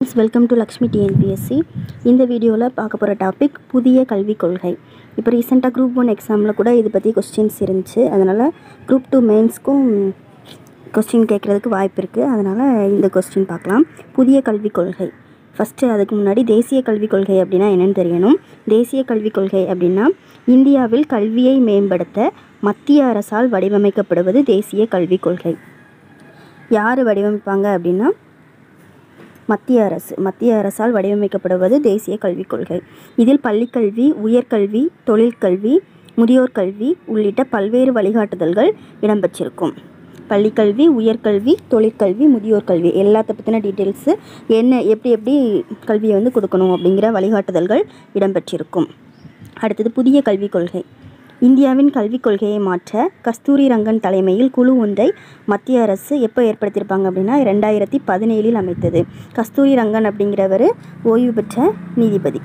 welcome to Lakshmi TNPSC இந்த வீடியோவில் பார்க்க போகிற டாபிக் புதிய கல்விக் கொள்கை இப்போ ரீசெண்டாக குரூப் ஒன் எக்ஸாமில் கூட இது பற்றி கொஸ்டின்ஸ் இருந்துச்சு அதனால் குரூப் டூ மெயின்ஸ்க்கும் கொஸ்டின் கேட்குறதுக்கு வாய்ப்பு இருக்குது அதனால் இந்த கொஸ்டின் பார்க்கலாம் புதிய கல்விக் கொள்கை ஃபஸ்ட்டு அதுக்கு முன்னாடி தேசிய கல்விக் கொள்கை அப்படின்னா என்னென்னு தெரியணும் தேசிய கல்விக் கொள்கை அப்படின்னா இந்தியாவில் கல்வியை மேம்படுத்த மத்திய அரசால் வடிவமைக்கப்படுவது தேசிய கல்விக் கொள்கை யார் வடிவமைப்பாங்க அப்படின்னா மத்திய அரசு மத்திய அரசால் வடிவமைக்கப்படுவது தேசிய கல்விக் கொள்கை இதில் பள்ளிக்கல்வி உயர்கல்வி தொழிற்கல்வி முதியோர் கல்வி உள்ளிட்ட பல்வேறு வழிகாட்டுதல்கள் இடம்பெற்றிருக்கும் பள்ளிக்கல்வி உயர்கல்வி தொழிற்கல்வி முதியோர் கல்வி எல்லாத்த பற்றின டீட்டெயில்ஸு என்ன எப்படி எப்படி கல்வியை வந்து கொடுக்கணும் அப்படிங்கிற வழிகாட்டுதல்கள் இடம்பெற்றிருக்கும் அடுத்தது புதிய கல்விக் கொள்கை இந்தியாவின் கல்விக் கொள்கையை மாற்ற கஸ்தூரி ரங்கன் தலைமையில் குழு ஒன்றை மத்திய அரசு எப்போ ஏற்படுத்தியிருப்பாங்க அப்படின்னா ரெண்டாயிரத்தி பதினேழில் அமைத்தது கஸ்தூரி ரங்கன் அப்படிங்கிறவர் ஓய்வு பெற்ற நீதிபதி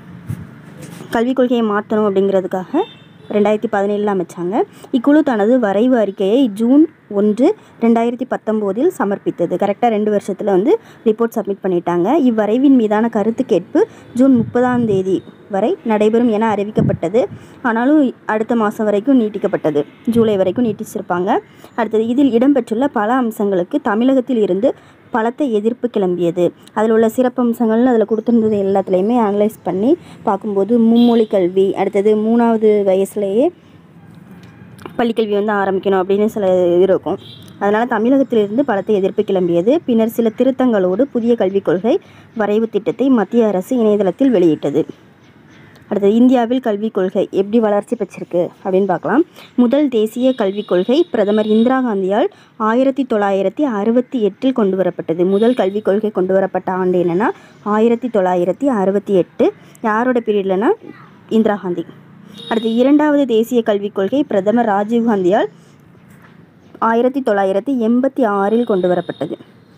கல்விக் கொள்கையை மாற்றணும் அப்படிங்கிறதுக்காக ரெண்டாயிரத்தி பதினேழில் அமைச்சாங்க இக்குழு தனது வரைவு அறிக்கையை ஜூன் ஒன்று ரெண்டாயிரத்தி பத்தொம்போதில் சமர்ப்பித்தது கரெக்டாக ரெண்டு வருஷத்தில் வந்து ரிப்போர்ட் சப்மிட் பண்ணிட்டாங்க இவ்வரைவின் மீதான கருத்து கேட்பு ஜூன் முப்பதாம் தேதி வரை நடைபெறும் என அறிவிக்கப்பட்டது ஆனாலும் அடுத்த மாதம் வரைக்கும் நீட்டிக்கப்பட்டது ஜூலை வரைக்கும் நீட்டிச்சிருப்பாங்க அடுத்தது இதில் இடம்பெற்றுள்ள பல அம்சங்களுக்கு தமிழகத்தில் இருந்து பலத்த எதிர்ப்பு கிளம்பியது அதில் உள்ள சிறப்பம்சங்கள்னு அதில் கொடுத்துருந்தது எல்லாத்துலேயுமே அனலைஸ் பண்ணி பார்க்கும்போது மும்மொழி கல்வி அடுத்தது மூணாவது வயசுலேயே பள்ளிக்கல்வி வந்து ஆரம்பிக்கணும் அப்படின்னு சில இது இருக்கும் அதனால் தமிழகத்திலிருந்து பலத்த எதிர்ப்பு கிளம்பியது பின்னர் சில திருத்தங்களோடு புதிய கல்விக் கொள்கை வரைவு திட்டத்தை மத்திய அரசு இணையதளத்தில் வெளியிட்டது அடுத்தது இந்தியாவில் கல்விக் கொள்கை எப்படி வளர்ச்சி பெற்றிருக்கு அப்படின்னு பார்க்கலாம் முதல் தேசிய கல்விக் கொள்கை பிரதமர் இந்திரா காந்தியால் ஆயிரத்தி தொள்ளாயிரத்தி அறுபத்தி எட்டில் கொண்டு வரப்பட்டது முதல் கல்விக் கொள்கை கொண்டு வரப்பட்ட ஆண்டு என்னென்னா ஆயிரத்தி தொள்ளாயிரத்தி அறுபத்தி எட்டு யாரோட பீரியட்லனா இந்திரா காந்தி அடுத்து இரண்டாவது தேசிய கல்விக் கொள்கை பிரதமர் ராஜீவ் காந்தியால் ஆயிரத்தி தொள்ளாயிரத்தி எண்பத்தி ஆறில் கொண்டு வரப்பட்டது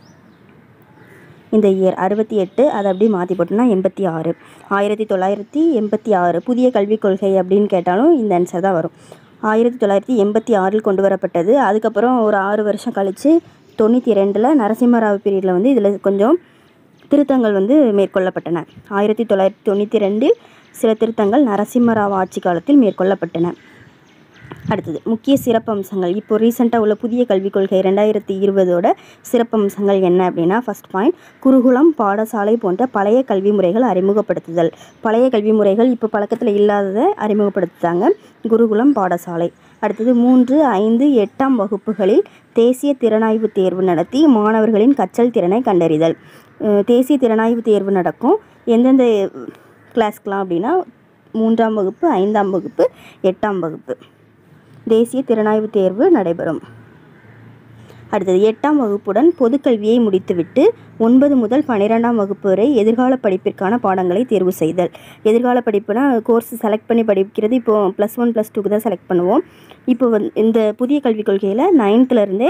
இந்த இயர் அறுபத்தி எட்டு அதை அப்படியே மாற்றி போட்டோம்னா எண்பத்தி ஆறு ஆயிரத்தி தொள்ளாயிரத்தி எண்பத்தி ஆறு புதிய கல்விக் கொள்கை அப்படின்னு கேட்டாலும் இந்த ஆன்சர் தான் வரும் ஆயிரத்தி தொள்ளாயிரத்தி எண்பத்தி ஆறில் கொண்டு வரப்பட்டது அதுக்கப்புறம் ஒரு ஆறு வருஷம் கழித்து தொண்ணூற்றி ரெண்டில் நரசிம்மராவ் பீரியடில் வந்து இதில் கொஞ்சம் திருத்தங்கள் வந்து மேற்கொள்ளப்பட்டன ஆயிரத்தி தொள்ளாயிரத்தி தொண்ணூற்றி ரெண்டில் சில திருத்தங்கள் நரசிம்மராவ் ஆட்சி காலத்தில் மேற்கொள்ளப்பட்டன அடுத்தது முக்கிய சிறப்பம்சங்கள் இப்போ ரீசெண்டாக உள்ள புதிய கல்விக் கொள்கை ரெண்டாயிரத்தி இருபதோட சிறப்பம்சங்கள் என்ன அப்படின்னா ஃபஸ்ட் பாயிண்ட் குருகுலம் பாடசாலை போன்ற பழைய கல்வி முறைகள் அறிமுகப்படுத்துதல் பழைய கல்வி முறைகள் இப்போ பழக்கத்தில் இல்லாததை அறிமுகப்படுத்துதாங்க குருகுலம் பாடசாலை அடுத்தது மூன்று ஐந்து எட்டாம் வகுப்புகளில் தேசிய திறனாய்வு தேர்வு நடத்தி மாணவர்களின் கற்றல் திறனை கண்டறிதல் தேசிய திறனாய்வு தேர்வு நடக்கும் எந்தெந்த கிளாஸ்க்கெலாம் அப்படின்னா மூன்றாம் வகுப்பு ஐந்தாம் வகுப்பு எட்டாம் வகுப்பு தேசிய திறனாய்வு தேர்வு நடைபெறும் அடுத்தது எட்டாம் வகுப்புடன் பொதுக்கல்வியை முடித்துவிட்டு ஒன்பது முதல் பன்னிரெண்டாம் வகுப்பு வரை எதிர்கால படிப்பிற்கான பாடங்களை தேர்வு செய்தல் எதிர்கால படிப்புனா கோர்ஸ் செலக்ட் பண்ணி படிக்கிறது இப்போது ப்ளஸ் ஒன் ப்ளஸ் டூக்கு தான் செலக்ட் பண்ணுவோம் இப்போ வந்து இந்த புதிய கல்விக் கொள்கையில் நைன்த்துலேருந்தே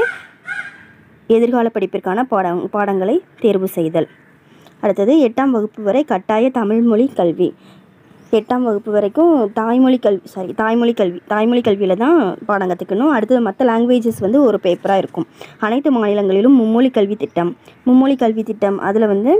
எதிர்கால படிப்பிற்கான பாடம் பாடங்களை தேர்வு செய்தல் அடுத்தது எட்டாம் வகுப்பு வரை கட்டாய தமிழ்மொழி கல்வி எட்டாம் வகுப்பு வரைக்கும் தாய்மொழி கல்வி சாரி தாய்மொழி கல்வி தாய்மொழி கல்வியில் தான் பாடம் கற்றுக்கணும் அடுத்தது மற்ற லாங்குவேஜஸ் வந்து ஒரு பேப்பராக இருக்கும் அனைத்து மாநிலங்களிலும் மும்மொழி கல்வி திட்டம் மும்மொழி கல்வி திட்டம் அதில் வந்து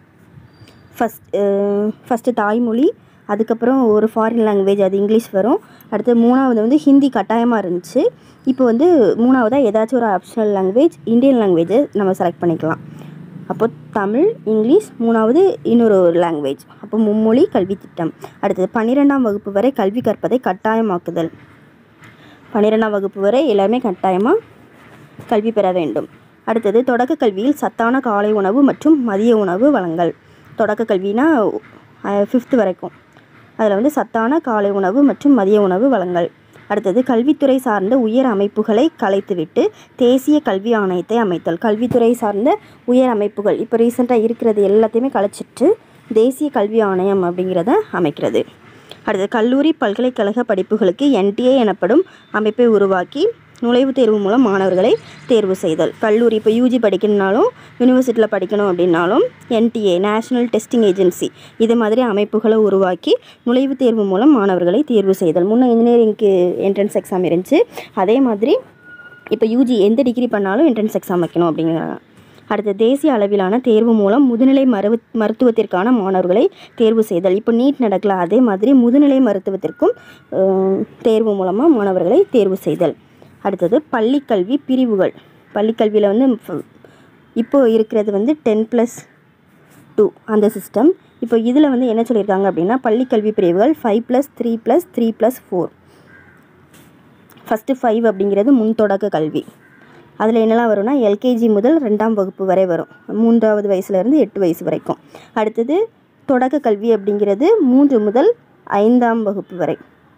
ஃபஸ்ட் ஃபஸ்ட்டு தாய்மொழி அதுக்கப்புறம் ஒரு ஃபாரின் லாங்குவேஜ் அது இங்கிலீஷ் வரும் அடுத்து மூணாவது வந்து ஹிந்தி கட்டாயமாக இருந்துச்சு இப்போ வந்து மூணாவதாக ஏதாச்சும் ஒரு ஆப்ஷனல் லாங்குவேஜ் இந்தியன் லாங்குவேஜை நம்ம செலக்ட் பண்ணிக்கலாம் அப்போ தமிழ் இங்கிலீஷ் மூணாவது இன்னொரு லாங்குவேஜ் அப்போ மும்மொழி கல்வி திட்டம் அடுத்தது பன்னிரெண்டாம் வகுப்பு வரை கல்வி கற்பதை கட்டாயமாக்குதல் பன்னிரெண்டாம் வகுப்பு வரை எல்லாருமே கட்டாயமாக கல்வி பெற வேண்டும் அடுத்தது தொடக்க கல்வியில் சத்தான காலை உணவு மற்றும் மதிய உணவு வழங்கல் தொடக்க கல்வினா ஃபிஃப்த்து வரைக்கும் அதில் வந்து சத்தான காலை உணவு மற்றும் மதிய உணவு வழங்கல் அடுத்தது கல்வித்துறை சார்ந்த உயர் அமைப்புகளை கலைத்துவிட்டு தேசிய கல்வி ஆணையத்தை அமைத்தல் கல்வித்துறை சார்ந்த உயர் அமைப்புகள் இப்போ ரீசெண்டாக இருக்கிறது எல்லாத்தையுமே கலைச்சிட்டு தேசிய கல்வி ஆணையம் அப்படிங்கிறத அமைக்கிறது அடுத்தது கல்லூரி பல்கலைக்கழக படிப்புகளுக்கு என்டிஏ எனப்படும் அமைப்பை உருவாக்கி நுழைவுத் தேர்வு மூலம் மாணவர்களை தேர்வு செய்தல் கல்லூரி இப்போ யூஜி படிக்கணுனாலும் யூனிவர்சிட்டியில் படிக்கணும் அப்படின்னாலும் என்டிஏ நேஷ்னல் டெஸ்டிங் ஏஜென்சி இது மாதிரி அமைப்புகளை உருவாக்கி நுழைவுத் தேர்வு மூலம் மாணவர்களை தேர்வு செய்தல் முன்னே இன்ஜினியரிங்க்கு என்ட்ரன்ஸ் எக்ஸாம் இருந்துச்சு அதே மாதிரி இப்போ யூஜி எந்த டிகிரி பண்ணாலும் என்ட்ரன்ஸ் எக்ஸாம் வைக்கணும் அப்படிங்கிறாங்க அடுத்து தேசிய அளவிலான தேர்வு மூலம் முதுநிலை மருவ மருத்துவத்திற்கான மாணவர்களை தேர்வு செய்தல் இப்போ நீட் நடக்கல அதே மாதிரி முதுநிலை மருத்துவத்திற்கும் அஹ், தேர்வு மூலமாக மாணவர்களை தேர்வு செய்தல் அடுத்தது பள்ளிக்கல்வி பிரிவுகள் பள்ளிக்கல்வியில் வந்து ஃப- இப்போ இருக்கிறது வந்து டென் ப்ளஸ் டூ அந்த சிஸ்டம் இப்போ இதில் வந்து என்ன சொல்லியிருக்காங்க அப்படின்னா பள்ளிக்கல்வி பிரிவுகள் five plus three plus three plus four first five அப்படிங்கிறது முன் தொடக்க கல்வி அதில் என்னெல்லாம் வரும்னா எல்கேஜி முதல் ரெண்டாம் வகுப்பு வரை வரும் மூன்றாவது வயசுலேருந்து எட்டு வயசு வரைக்கும் அடுத்தது தொடக்க கல்வி அப்படிங்கிறது மூன்று முதல் ஐந்தாம் வகுப்பு வரை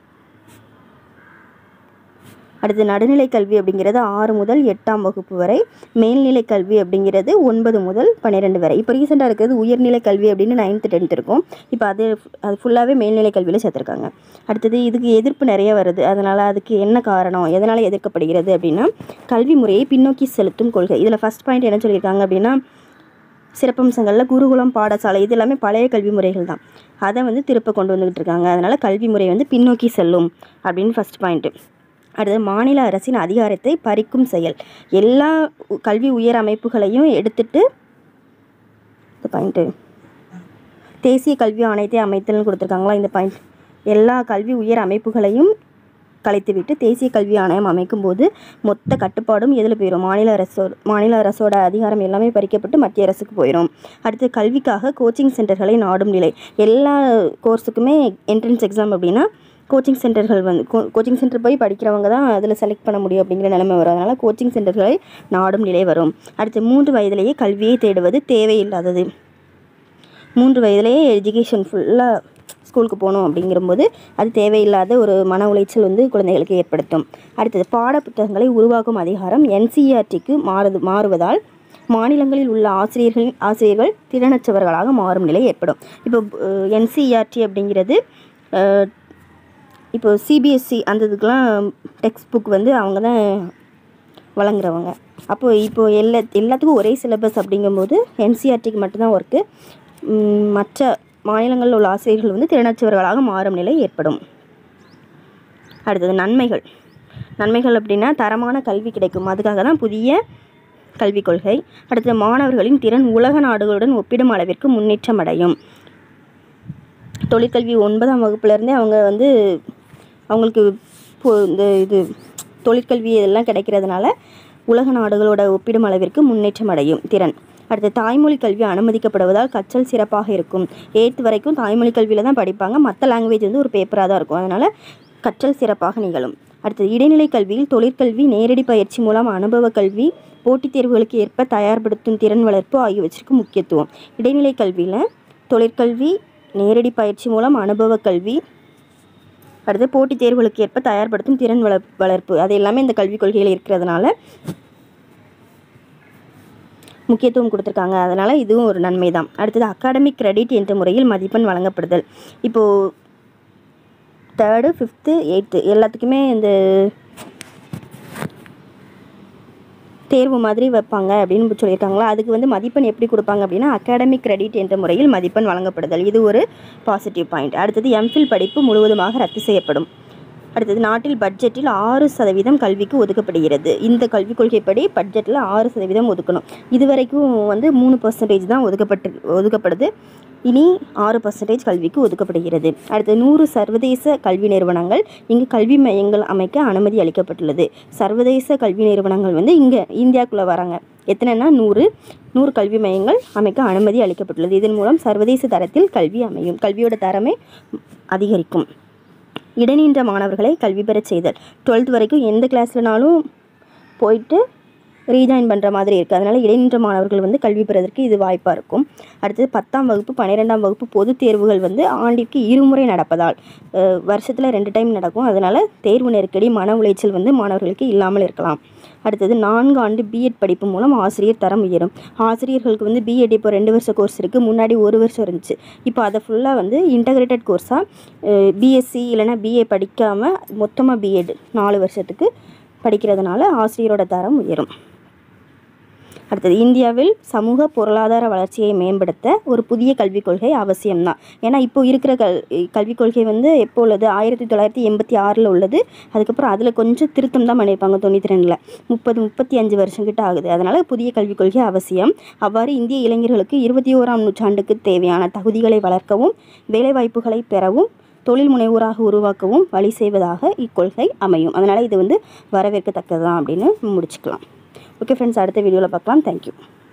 அடுத்து நடுநிலை கல்வி அப்படிங்கிறது ஆறு முதல் எட்டாம் வகுப்பு வரை மேல்நிலை கல்வி அப்படிங்கிறது ஒன்பது முதல் பன்னிரெண்டு வரை இப்போ ரீசெண்டாக இருக்கிறது உயர்நிலை கல்வி அப்படின்னு நைன்த்து டென்த் இருக்கும் இப்போ அது அது ஃபுல்லாகவே மேல்நிலை கல்வியில் சேர்த்துருக்காங்க அடுத்தது இதுக்கு எதிர்ப்பு நிறைய வருது அதனால் அதுக்கு என்ன காரணம் எதனால் எதிர்க்கப்படுகிறது அப்படின்னா கல்வி முறையை பின்னோக்கி செலுத்தும் கொள்கை இதில் ஃபஸ்ட் பாயிண்ட் என்ன சொல்லியிருக்காங்க அப்படின்னா சிறப்பம்சங்களில் குருகுலம் பாடசாலை இது எல்லாமே பழைய கல்வி முறைகள் தான் அதை வந்து திருப்ப கொண்டு வந்துக்கிட்டு இருக்காங்க அதனால் கல்வி முறை வந்து பின்னோக்கி செல்லும் அப்படின்னு ஃபஸ்ட் பாயிண்ட்டு அடுத்து மாநில அரசின் அதிகாரத்தை பறிக்கும் செயல் எல்லா உ- கல்வி உயர் அமைப்புகளையும் எடுத்துட்டு இந்த பாயிண்ட்டு தேசிய கல்வி ஆணையத்தை அமைத்தல்னு கொடுத்துருக்காங்களா இந்த பாயிண்ட் எல்லா கல்வி உயர் அமைப்புகளையும் கலைத்துவிட்டு தேசிய கல்வி ஆணையம் அமைக்கும்போது மொத்த கட்டுப்பாடும் எதில் போயிடும் மாநில அரசோட மாநில அரசோட அதிகாரம் எல்லாமே பறிக்கப்பட்டு மத்திய அரசுக்கு போயிடும் அடுத்து கல்விக்காக கோச்சிங் சென்டர்களை நாடும் நிலை எல்லா கோர்ஸுக்குமே என்ட்ரன்ஸ் எக்ஸாம் அப்படின்னா கோச்சிங் சென்டர்கள் வந்து கோச்சிங் சென்டர் போய் படிக்கிறவங்க தான் அதில் செலக்ட் பண்ண முடியும் அப்படிங்கிற நிலைமை வரும் அதனால் கோச்சிங் சென்டர்களை நாடும் நிலை வரும் அடுத்து மூன்று வயதிலேயே கல்வியை தேடுவது தேவையில்லாதது மூன்று வயதிலேயே எஜுகேஷன் ஃபுல்லாக ஸ்கூலுக்கு போகணும் அப்படிங்கிறபோது அது தேவையில்லாத ஒரு மன உளைச்சல் வந்து குழந்தைகளுக்கு ஏற்படுத்தும் அடுத்தது பாட புத்தகங்களை உருவாக்கும் அதிகாரம் என்சிஆர்டிக்கு மாறுது மாறுவதால் மாநிலங்களில் உள்ள ஆசிரியர்களின் ஆசிரியர்கள் திறனற்றவர்களாக மாறும் நிலை ஏற்படும் இப்போ என்சிஆர்டி அப்படிங்கிறது அஹ், இப்போ சிபிஎஸ்சி அந்த இதுக்கெலாம் டெக்ஸ்ட் புக் வந்து அவங்க தான் வழங்குறவங்க அப்போ இப்போ எல்லா எல்லாத்துக்கும் ஒரே சிலபஸ் அப்படிங்கும்போது என்சிஆர்டிக்கு மட்டும்தான் ஒர்க்கு மற்ற மாநிலங்களில் உள்ள ஆசிரியர்கள் வந்து திறனற்றவர்களாக மாறும் நிலை ஏற்படும் அடுத்தது நன்மைகள் நன்மைகள் அப்படின்னா தரமான கல்வி கிடைக்கும் அதுக்காக தான் புதிய கல்விக் கொள்கை அடுத்தது மாணவர்களின் திறன் உலக நாடுகளுடன் ஒப்பிடும் அளவிற்கு முன்னேற்றம் அடையும் தொழிற்கல்வி ஒன்பதாம் வகுப்புலேருந்தே அவங்க வந்து அவங்களுக்கு இப்போ இந்த இது தொழிற்கல்வி இதெல்லாம் கிடைக்கிறதுனால உலக நாடுகளோட ஒப்பிடும் அளவிற்கு முன்னேற்றம் அடையும் திறன் அடுத்து தாய்மொழி கல்வி அனுமதிக்கப்படுவதால் கற்றல் சிறப்பாக இருக்கும் எயித்து வரைக்கும் தாய்மொழி கல்வியில் தான் படிப்பாங்க மற்ற லாங்குவேஜ் வந்து ஒரு பேப்பராக தான் இருக்கும் அதனால் கற்றல் சிறப்பாக நிகழும் அடுத்தது இடைநிலை கல்வியில் தொழிற்கல்வி நேரடி பயிற்சி மூலம் அனுபவ கல்வி போட்டித் தேர்வுகளுக்கு ஏற்ப தயார்படுத்தும் திறன் வளர்ப்பு ஆகியவற்றிற்கு முக்கியத்துவம் இடைநிலை கல்வியில் தொழிற்கல்வி நேரடி பயிற்சி மூலம் அனுபவ கல்வி அடுத்து போட்டித் தேர்வுகளுக்கு ஏற்ப தயார்படுத்தும் திறன் வள வளர்ப்பு அது எல்லாமே இந்த கல்விக் கொள்கையில் இருக்கிறதுனால முக்கியத்துவம் கொடுத்துருக்காங்க அதனால் இதுவும் ஒரு நன்மை தான் அடுத்தது அகாடமிக் கிரெடிட் என்ற முறையில் மதிப்பெண் வழங்கப்படுதல் இப்போது தேர்டு ஃபிஃப்த்து எயித்து எல்லாத்துக்குமே இந்த தேர்வு மாதிரி வைப்பாங்க அப்படின்னு சொல்லியிருக்காங்களா அதுக்கு வந்து மதிப்பெண் எப்படி கொடுப்பாங்க அப்படின்னா அகாடமிக் கிரெடிட் என்ற முறையில் மதிப்பெண் வழங்கப்படுதல் இது ஒரு பாசிட்டிவ் பாயிண்ட் அடுத்தது எம்ஃபில் படிப்பு முழுவதுமாக ரத்து செய்யப்படும் அடுத்தது நாட்டில் பட்ஜெட்டில் ஆறு சதவீதம் கல்விக்கு ஒதுக்கப்படுகிறது இந்த கல்விக் கொள்கைப்படி பட்ஜெட்டில் ஆறு சதவீதம் ஒதுக்கணும் இது வரைக்கும் வந்து மூணு பர்சன்டேஜ் தான் ஒதுக்கப்பட்டு ஒதுக்கப்படுது இனி ஆறு பர்சன்டேஜ் கல்விக்கு ஒதுக்கப்படுகிறது அடுத்து நூறு சர்வதேச கல்வி நிறுவனங்கள் இங்கு கல்வி மையங்கள் அமைக்க அனுமதி அளிக்கப்பட்டுள்ளது சர்வதேச கல்வி நிறுவனங்கள் வந்து இங்கே இந்தியாவுக்குள்ளே வராங்க எத்தனைன்னா நூறு நூறு கல்வி மையங்கள் அமைக்க அனுமதி அளிக்கப்பட்டுள்ளது இதன் மூலம் சர்வதேச தரத்தில் கல்வி அமையும் கல்வியோட தரமே அதிகரிக்கும் இடைநின்ற மாணவர்களை கல்வி பெறச் செய்தல் டுவெல்த் வரைக்கும் எந்த கிளாஸ்லனாலும் போயிட்டு ரீஜாயின் பண்ணுற மாதிரி இருக்குது அதனால் இடைநின்ற மாணவர்கள் வந்து கல்வி பெறுவதற்கு இது வாய்ப்பாக இருக்கும் அடுத்தது பத்தாம் வகுப்பு பன்னிரெண்டாம் வகுப்பு பொதுத் தேர்வுகள் வந்து ஆண்டிற்கு இருமுறை நடப்பதால் வருஷத்தில் ரெண்டு டைம் நடக்கும் அதனால் தேர்வு நெருக்கடி மன உளைச்சல் வந்து மாணவர்களுக்கு இல்லாமல் இருக்கலாம் அடுத்தது நான்கு ஆண்டு பிஎட் படிப்பு மூலம் ஆசிரியர் தரம் உயரும் ஆசிரியர்களுக்கு வந்து பிஎட் இப்போ ரெண்டு வருஷ கோர்ஸ் இருக்குது முன்னாடி ஒரு வருஷம் இருந்துச்சு இப்போ அதை ஃபுல்லாக வந்து இன்டகிரேட்டட் கோர்ஸாக பிஎஸ்சி இல்லைன்னா பிஏ படிக்காமல் மொத்தமாக பிஎட் நாலு வருஷத்துக்கு படிக்கிறதுனால ஆசிரியரோட தரம் உயரும் அடுத்தது இந்தியாவில் சமூக பொருளாதார வளர்ச்சியை மேம்படுத்த ஒரு புதிய கல்விக் கொள்கை அவசியம்தான் ஏன்னா இப்போ இருக்கிற கல் கல்விக் கொள்கை வந்து எப்போ உள்ளது ஆயிரத்தி தொள்ளாயிரத்தி எண்பத்தி ஆறில் உள்ளது அதுக்கப்புறம் அதில் கொஞ்சம் திருத்தம் தான் பண்ணியிருப்பாங்க தொண்ணூற்றி ரெண்டில் முப்பது முப்பத்தி அஞ்சு வருஷம் கிட்ட ஆகுது அதனால் புதிய கல்விக் கொள்கை அவசியம் அவ்வாறு இந்திய இளைஞர்களுக்கு இருபத்தி ஓராம் நூற்றாண்டுக்கு தேவையான தகுதிகளை வளர்க்கவும் வேலைவாய்ப்புகளை பெறவும் தொழில் முனைவோராக உருவாக்கவும் வழி செய்வதாக இக்கொள்கை அமையும் அதனால் இது வந்து வரவேற்கத்தக்கது தான் அப்படின்னு முடிச்சுக்கலாம் ஓகே ஃப்ரெண்ட்ஸ் அடுத்த வீடியோவில் பார்க்கலாம் தேங்க்யூ